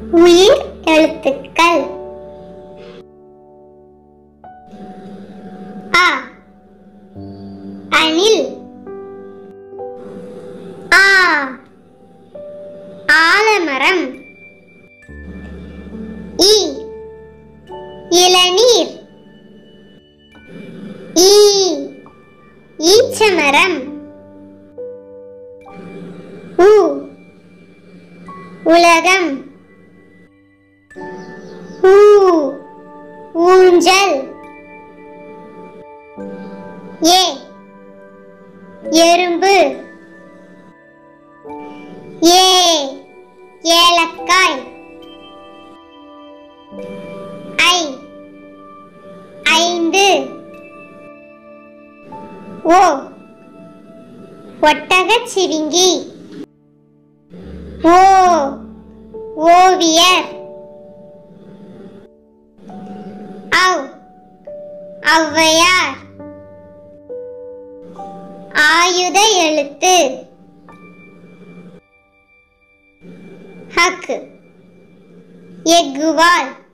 உயிர் எழுத்துக்கள் அ அணில் ஆ ஆலமரம் இ இளநீர் ஈ ஈச்சமரம் உ உலகம் ஊ ஊஞ்சல் ஏ எறும்பு ஏ ஏலக்காய் ஐ ஐந்து ஓ ஒட்டகச் சிவிங்கி ஓ ஓவியர் அவ் ஔவையார் ஆயுத எழுத்து ஹக் எக்குவால்